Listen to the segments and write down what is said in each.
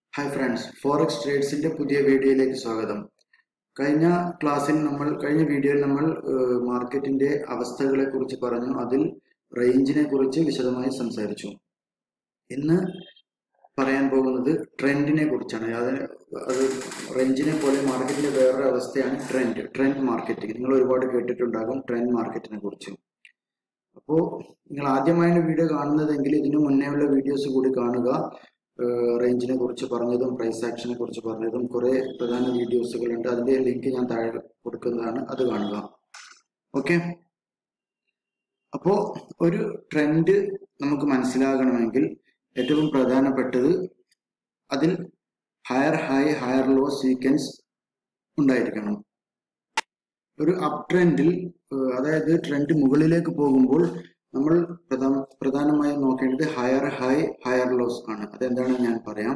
hi friends forex ട്രേഡ്സിന്റെ പുതിയ വീഡിയോയിലേക്ക് സ്വാഗതം കഴിഞ്ഞ ക്ലാസ്സിൽ നമ്മൾ കഴിഞ്ഞ വീഡിയോയിൽ നമ്മൾ ഏഹ്, മാർക്കറ്റിന്റെ അവസ്ഥകളെ കുറിച്ച് പറഞ്ഞു അതിൽ റേഞ്ചിനെ കുറിച്ച് വിശദമായി സംസാരിച്ചു ഇന്ന് പറയാൻ പോകുന്നത് ട്രെൻഡിനെ കുറിച്ചാണ് അതിന് അത് റേഞ്ചിനെ പോലെ മാർക്കറ്റിന്റെ വേറൊരു അവസ്ഥയാണ് ട്രെൻഡ് ട്രെൻഡ് മാർക്കറ്റിംഗ് നിങ്ങൾ ഒരുപാട് കേട്ടിട്ടുണ്ടാകും ട്രെൻഡ് മാർക്കറ്റിനെ കുറിച്ച് അപ്പോൾ നിങ്ങൾ ആദ്യമായാണ് വീഡിയോ കാണുന്നതെങ്കിൽ ഇതിനു മുന്നേ ഉള്ള വീഡിയോസ് കൂടി കാണുക റേഞ്ചിനെ കുറിച്ച് പറഞ്ഞതും പ്രൈസ് ആക്ഷനെ കുറിച്ച് പറഞ്ഞതും കുറെ പ്രധാന വീഡിയോസുകളുണ്ട് അതിന്റെ ലിങ്ക് ഞാൻ താഴെ കൊടുക്കുന്നതാണ് അത് കാണുക ഓക്കെ അപ്പോ ഒരു ട്രെൻഡ് നമുക്ക് മനസ്സിലാകണമെങ്കിൽ ഏറ്റവും പ്രധാനപ്പെട്ടത് അതിൽ higher high higher low sequence ഉണ്ടായിരിക്കണം ഒരു അപ് ട്രെൻഡിൽ അതായത് ട്രെൻഡ് മുകളിലേക്ക് പോകുമ്പോൾ നമ്മൾ പ്രധാന പ്രധാനമായും നോക്കേണ്ടത് ഹയർ ഹൈ ഹയർ ലോസ് ആണ് അതെന്താണെന്ന് ഞാൻ പറയാം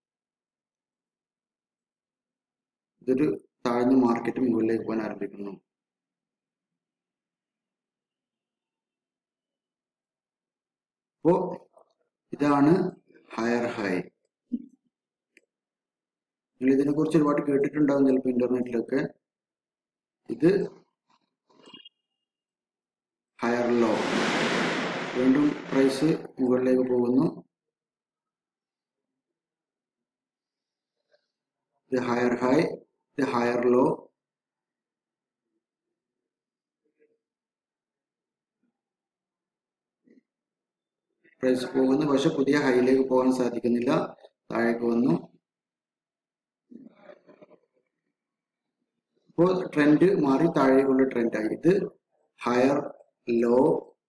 ഇതൊരു താഴ്ന്ന മാർക്കറ്റ് മുകളിലേക്ക് പോകാൻ ആരംഭിക്കുന്നു അപ്പോ ഇതാണ് ഹയർ ഹൈ നിങ്ങൾ ഇതിനെ കുറിച്ച് ഒരുപാട് കേട്ടിട്ടുണ്ടാകും ചിലപ്പോൾ ഇന്റർനെറ്റിലൊക്കെ ഇത് ഹയർ ലോ വീണ്ടും പ്രൈസ് മുകളിലേക്ക് പോകുന്നു ഇത് ഹയർ ഹൈ ഇത് ഹയർ ലോ പ്രൈസ് പോകുന്നു പക്ഷെ പുതിയ ഹൈയിലേക്ക് പോകാൻ സാധിക്കുന്നില്ല താഴേക്ക് വന്നു ഇപ്പോൾ ട്രെൻഡ് മാറി താഴേക്കുള്ള ട്രെൻഡായി ഇത് ഹയർ ലോ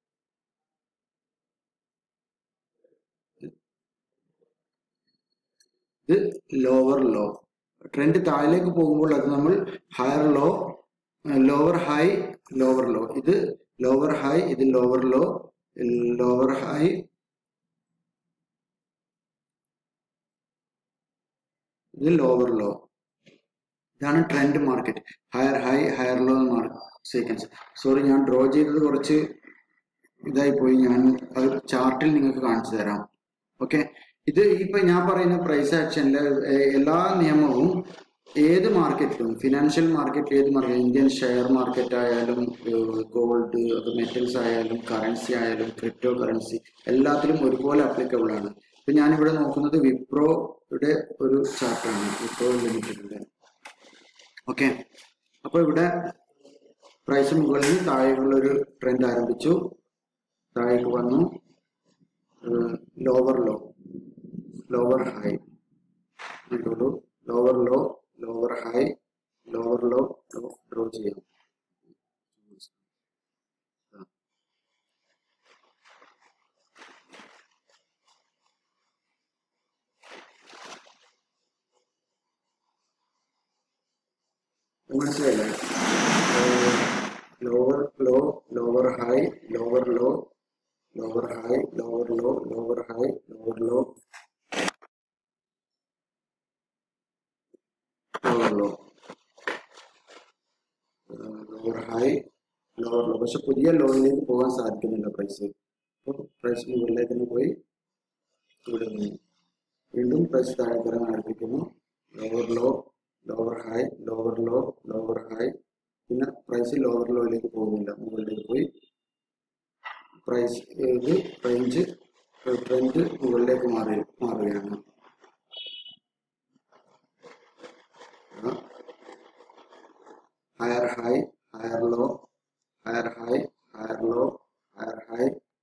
ഇത് ലോവർ ലോ ട്രെൻഡ് താഴേക്ക് പോകുമ്പോൾ അത് നമ്മൾ higher low lower high lower low ഇത് ലോവർ ഹൈ ഇത് ലോവർ ലോ ലോവർ ഹൈ ഇത് ലോവർ ലോ ഇതാണ് trend market higher high higher low sequence sorry ഞാൻ ഡ്രോ ചെയ്തത് കുറച്ച് ഇതായി പോയി ഞാൻ അത് ചാർട്ടിൽ നിങ്ങൾക്ക് കാണിച്ചു തരാം ഓക്കെ ഇത് ഇപ്പൊ ഞാൻ പറയുന്ന പ്രൈസ് ആക്ഷനിലെ എല്ലാ നിയമവും ഏത് മാർക്കറ്റിലും ഫിനാൻഷ്യൽ മാർക്കറ്റ് ഏത് മാർക്കറ്റ് ഇന്ത്യൻ ഷെയർ മാർക്കറ്റ് ആയാലും ഗോൾഡ് അത് മെറ്റൽസ് ആയാലും കറൻസി ആയാലും ക്രിപ്റ്റോ കറൻസി എല്ലാത്തിലും ഒരുപോലെ അപ്ലിക്കബിൾ ആണ് ഇപ്പൊ ഞാനിവിടെ നോക്കുന്നത് വിപ്രോയുടെ ഒരു ചാർട്ടാണ് വിപ്രോ ലിമിറ്റഡിന്റെ ഓക്കെ അപ്പൊ ഇവിടെ പ്രൈസ് മുകളിൽ താഴെയുള്ള ഒരു ട്രെൻഡ് ആരംഭിച്ചു താഴേക്ക് വന്നു ലോവർ ലോ ലോവർ ഹൈ കണ്ടോളൂ lower low lower high lower low draw ചെയ്യാം മനസ്സിലായില്ലേ lower low lower high lower low lower high lower low lower high lower low lower low lower high lower low പക്ഷെ പുതിയ ലോയിലേക്ക് പോകാൻ സാധിക്കുന്നില്ല price അപ്പോൾ price മുകളിലേക്ക് തന്നെ പോയി ഇവിടെ നിന്ന് വീണ്ടും പ്രൈസ് താഴെ വരാൻ ആരംഭിക്കുന്നു lower low lower high lower low lower high പിന്നെ പ്രൈസ് ലോവർ ലോയിലേക്ക് പോകുന്നില്ല മുകളിലേക്ക് പോയി പ്രൈസ് ഇത് റേഞ്ച് ട്രെൻഡ് മുകളിലേക്ക് മാറി മാറുകയാണ് higher high higher low higher high higher low higher high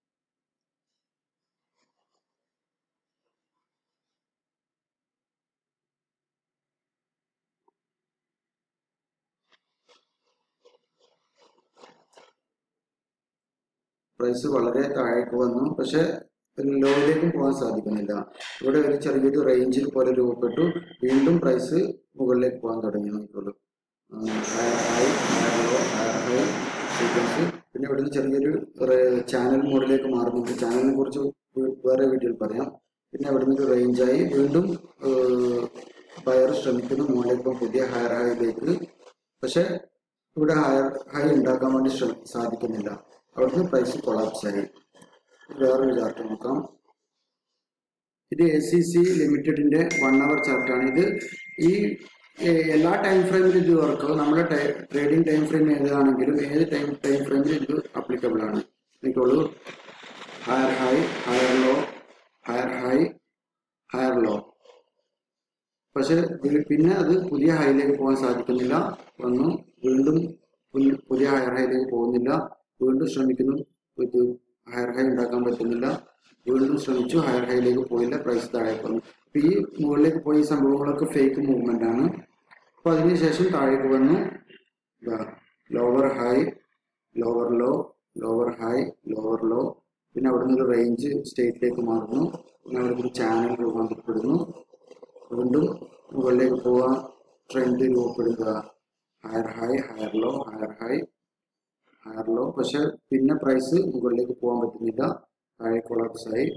price വളരെ താഴേക്ക് വന്നു പക്ഷെ ലോയിലേക്കും പോകാൻ സാധിക്കുന്നില്ല ഇവിടെ ഒരു ചെറിയൊരു റേഞ്ചിൽ പോലെ രൂപപ്പെട്ടു വീണ്ടും പ്രൈസ് മുകളിലേക്ക് പോകാൻ തുടങ്ങി നോക്കുള്ളൂ higher high higher low higher high sequence പിന്നെ ഇവിടുന്ന് ചെറിയൊരു ചാനൽ മോഡിലേക്ക് മാറുന്നുണ്ട് ചാനലിനെ കുറിച്ച് വേറെ വീഡിയോയിൽ പറയാം പിന്നെ ഇവിടുന്ന് ഒരു റേഞ്ചായി വീണ്ടും ബയർ ശ്രമിക്കുന്നു മുകളിലേക്ക് പുതിയ ഹയർ ഹൈയിലേക്ക് പക്ഷെ ഇവിടെ ഹയർ ഹൈ ഉണ്ടാക്കാൻ വേണ്ടി ശ്രമ സാധിക്കുന്നില്ല അവിടുന്ന് പ്രൈസ് കൊളാപ്സ് ആയി വേറൊരു ചാർട്ട് നോക്കാം ഇത് എ സി സി ലിമിറ്റഡിന്റെ വൺ അവർ ചാർട്ടാണ് ഇത് ഈ എ- എല്ലാ ടൈം ഫ്രെയിമിലും ഇത് വർക്കും നമ്മുടെ ട്രേഡിംഗ് ടൈം ഫ്രെയിം ഏതാണെങ്കിലും ഏത് ടൈം ടൈം ഫ്രെയിമിലും ഇത് അപ്ലിക്കബിൾ ആണ് എനിക്കുള്ളൂ higher high higher low higher high higher low പക്ഷെ ഇത് പിന്നെ അത് പുതിയ ഹൈയിലേക്ക് പോകാൻ സാധിക്കുന്നില്ല വന്നു വീണ്ടും പുതിയ- പുതിയ ഹയർ ഹൈയിലേക്ക് പോകുന്നില്ല വീണ്ടും ശ്രമിക്കുന്നു ഇത് ഹയർ ഹൈ ഉണ്ടാക്കാൻ പറ്റുന്നില്ല വീണ്ടും ശ്രമിച്ചു ഹയർ ഹൈയിലേക്ക് പോയില്ല പ്രൈസ് താഴേക്ക് വന്നു അപ്പൊ ഈ മുകളിലേക്ക് പോയ ഈ സംഭവങ്ങളൊക്കെ ഫേക്ക് മൂവ്മെന്റ് ആണ് അപ്പൊ അതിനുശേഷം താഴേക്ക് വന്നു lower high lower low lower high lower low പിന്നെ അവിടെ നിന്ന് റേഞ്ച് സ്റ്റേറ്റിലേക്ക് മാറുന്നു പിന്നെ അവിടെ ഒരു ചാനൽ രൂപാന്തരപ്പെടുന്നു വീണ്ടും മുകളിലേക്ക് പോവാൻ ട്രെൻഡ് രൂപപ്പെടുക higher high higher low higher high higher low പക്ഷെ പിന്നെ പ്രൈസ് മുകളിലേക്ക് പോകാൻ പറ്റുന്നില്ല താഴെ കൊളാപ്സ് ആയി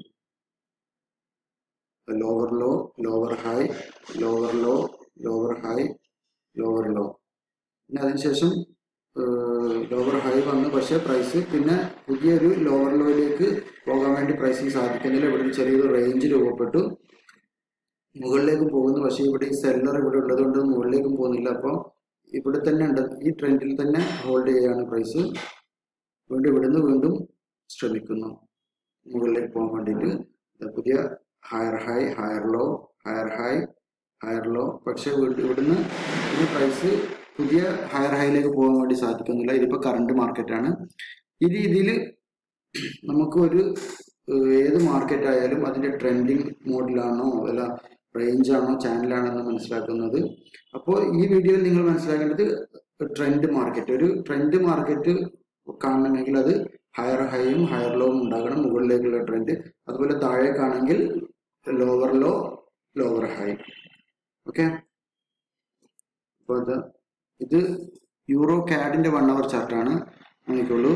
lower low lower high lower low lower high lower low പിന്നെ അതിനുശേഷം ലോവർ ഹൈ വന്നു പക്ഷേ പ്രൈസ് പിന്നെ പുതിയൊരു ലോവർ ലോയിലേക്ക് പോകാൻ വേണ്ടി പ്രൈസിന് സാധിക്കുന്നില്ല ഇവിടെ ഒരു ചെറിയൊരു റേഞ്ച് രൂപപ്പെട്ടു മുകളിലേക്ക് പോകുന്നു പക്ഷേ ഇവിടെ ഈ സെല്ലർ ഇവിടെ ഉള്ളതുകൊണ്ട് മുകളിലേക്കും പോകുന്നില്ല അപ്പം ഇവിടെ തന്നെ ഉണ്ട് ഈ ട്രെൻഡിൽ തന്നെ ഹോൾഡ് ചെയ്യുകയാണ് പ്രൈസ് വീണ്ടും ഇവിടുന്ന് വീണ്ടും ശ്രമിക്കുന്നു മുകളിലേക്ക് പോകാൻ വേണ്ടിയിട്ട് ഇത് പുതിയ higher high higher low higher high higher low പക്ഷെ വീണ്ടും ഇവിടുന്ന് ഈ പ്രൈസ് പുതിയ ഹയർ ഹൈയിലേക്ക് പോകാൻ വേണ്ടി സാധിക്കുന്നില്ല ഇതിപ്പോൾ കറണ്ട് മാർക്കറ്റാണ് ഈ രീതിയിൽ നമുക്ക് ഒരു ഏഹ്, ഏത് മാർക്കറ്റ് ആയാലും അതിന്റെ ട്രെൻഡിങ് മോഡിലാണോ അല്ല റേഞ്ച് ആണോ ചാനലാണോ എന്ന് മനസ്സിലാക്കുന്നത് അപ്പോൾ ഈ വീഡിയോയിൽ നിങ്ങൾ മനസ്സിലാക്കേണ്ടത് ട്രെൻഡ് മാർക്കറ്റ് ഒരു ട്രെൻഡ് മാർക്കറ്റ് കാണണമെങ്കിൽ അത് ഹയർ ഹൈയും ഹയർ ലോവും ഉണ്ടാകണം മുകളിലേക്കുള്ള ട്രെൻഡ് അതുപോലെ താഴേക്കാണെങ്കിൽ lower low lower high okay അപ്പോൾ ഇത് ഇത് യൂറോ കാഡിന്റെ വൺ അവർ ചാർട്ടാണ് എനിക്കുള്ളൂ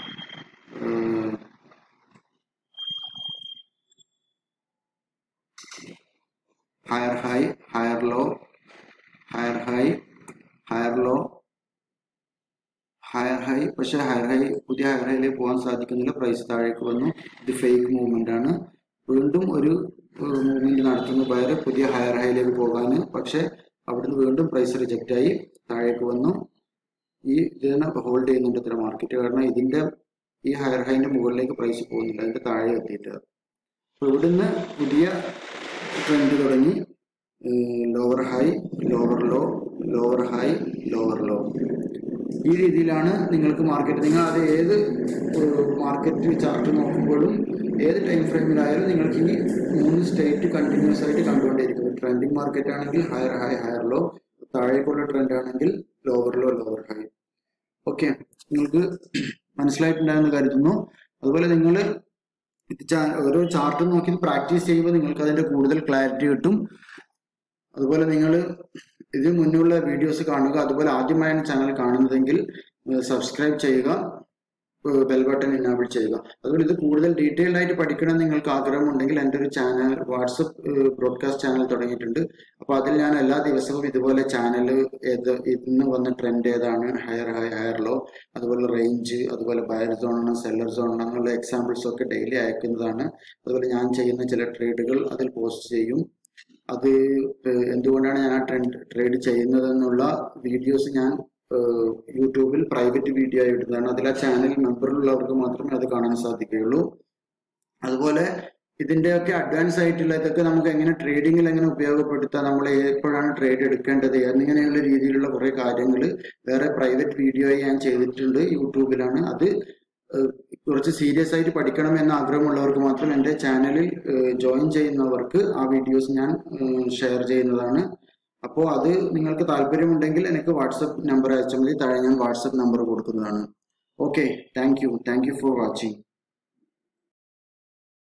higher high higher low higher high higher low higher high പക്ഷെ ഹയർ ഹൈ പുതിയ ഹയർ ഹൈയിലേക്ക് പോകാൻ സാധിക്കുന്നില്ല പ്രൈസ് താഴേക്ക് വന്നു ഇത് ഫേക്ക് മൂവ്മെന്റ് ആണ് വീണ്ടും ഒരു മൂവ്മെന്റ് നടത്തുന്ന ബയർ പുതിയ ഹയർ ഹൈയിലേക്ക് പോകാൻ പക്ഷെ അവിടുന്ന് വീണ്ടും പ്രൈസ് റിജക്റ്റ് ആയി താഴേക്ക് വന്നു ഈ ഇതിനെ ഹോൾഡ് ചെയ്യുന്നുണ്ട് ഇത്ര മാർക്കറ്റ് കാരണം ഇതിന്റെ ഈ ഹയർ ഹൈന്റെ മുകളിലേക്ക് പ്രൈസ് പോകുന്നില്ല അതിന്റെ താഴെ എത്തിയിട്ട് അപ്പൊ ഇവിടുന്ന് പുതിയ ട്രെൻഡ് തുടങ്ങി lower high lower low lower high lower low ഈ രീതിയിലാണ് നിങ്ങൾക്ക് മാർക്കറ്റ് നിങ്ങൾ അത് ഏത് മാർക്കറ്റ് ചാർട്ട് നോക്കുമ്പോഴും ഏത് ടൈം ഫ്രെയിമിലായാലും നിങ്ങൾക്ക് ഈ മൂന്ന് സ്റ്റേറ്റ് കണ്ടിന്യൂസ് ആയിട്ട് കണ്ടുകൊണ്ടേയിരിക്കും ട്രെൻഡിങ് മാർക്കറ്റ് ആണെങ്കിൽ ഹയർ ഹൈ ഹയർ ലോ താഴേക്കുള്ള ട്രെൻഡ് ആണെങ്കിൽ lower low lower high okay നിങ്ങൾക്ക് മനസ്സിലായിട്ടുണ്ടായെന്ന് കരുതുന്നു അതുപോലെ നിങ്ങൾ ഇത് ചാ- ഓരോ ചാർട്ട് നോക്കി പ്രാക്ടീസ് ചെയ്യുമ്പോൾ നിങ്ങൾക്ക് അതിന്റെ കൂടുതൽ ക്ലാരിറ്റി കിട്ടും അതുപോലെ നിങ്ങൾ ഇത് മുന്നുള്ള വീഡിയോസ് കാണുക അതുപോലെ ആദ്യമായാണ് ചാനൽ കാണുന്നതെങ്കിൽ സബ്സ്ക്രൈബ് ചെയ്യുക ബെൽ ബട്ടൺ ഇനാബിൾ ചെയ്യുക അതുപോലെ ഇത് കൂടുതൽ ഡീറ്റെയിൽഡ് ആയിട്ട് പഠിക്കണം നിങ്ങൾക്ക് ആഗ്രഹമുണ്ടെങ്കിൽ എൻ്റെ ഒരു ചാനൽ വാട്സപ്പ് ബ്രോഡ്കാസ്റ്റ് ചാനൽ തുടങ്ങിയിട്ടുണ്ട് അപ്പോൾ അതിൽ ഞാൻ എല്ലാ ദിവസവും ഇതുപോലെ ചാനൽ ഏത് ഇന്ന് വന്ന ട്രെൻഡ് ഏതാണ് ഹയർ ഹൈ ഹയർ ലോ അതുപോലെ റേഞ്ച് അതുപോലെ ബയർ സോൺ ആണ് സെല്ലർ സോൺ ആണ് അങ്ങനെയുള്ള എക്സാമ്പിൾസ് ഒക്കെ ഡെയിലി അയക്കുന്നതാണ് അതുപോലെ ഞാൻ ചെയ്യുന്ന ചില ട്രേഡുകൾ അതിൽ പോസ്റ്റ് ചെയ്യും അത് ഏഹ് എന്തുകൊണ്ടാണ് ഞാൻ ആ ട്രെൻഡ് ട്രേഡ് ചെയ്യുന്നതെന്നുള്ള വീഡിയോസ് ഞാൻ ഏഹ് യൂട്യൂബിൽ പ്രൈവറ്റ് വീഡിയോ ആയി ഇടുന്നതാണ് അതിൽ ആ ചാനൽ മെമ്പറിലുള്ളവർക്ക് മാത്രമേ അത് കാണാൻ സാധിക്കുകയുള്ളൂ അതുപോലെ ഇതിന്റെയൊക്കെ അഡ്വാൻസ് ആയിട്ടുള്ള ഇതൊക്കെ നമുക്ക് എങ്ങനെ ട്രേഡിങ്ങിൽ എങ്ങനെ ഉപയോഗപ്പെടുത്താം നമ്മൾ എപ്പോഴാണ് ട്രേഡ് എടുക്കേണ്ടത് എന്നിങ്ങനെയുള്ള രീതിയിലുള്ള കുറെ കാര്യങ്ങൾ വേറെ പ്രൈവറ്റ് വീഡിയോ ഞാൻ ചെയ്തിട്ടുണ്ട് യൂട്യൂബിലാണ് അത് ഏഹ് കുറച്ച് സീരിയസ് ആയിട്ട് പഠിക്കണം എന്ന ആഗ്രഹമുള്ളവർക്ക് മാത്രം എൻ്റെ ചാനലിൽ ജോയിൻ ചെയ്യുന്നവർക്ക് ആ വീഡിയോസ് ഞാൻ ഷെയർ ചെയ്യുന്നതാണ് അപ്പോൾ അത് നിങ്ങൾക്ക് താല്പര്യമുണ്ടെങ്കിൽ എനിക്ക് വാട്സപ്പ് നമ്പർ അയച്ചാൽ മതി താഴെ ഞാൻ വാട്സപ്പ് നമ്പർ കൊടുക്കുന്നതാണ് okay thank you thank you for watching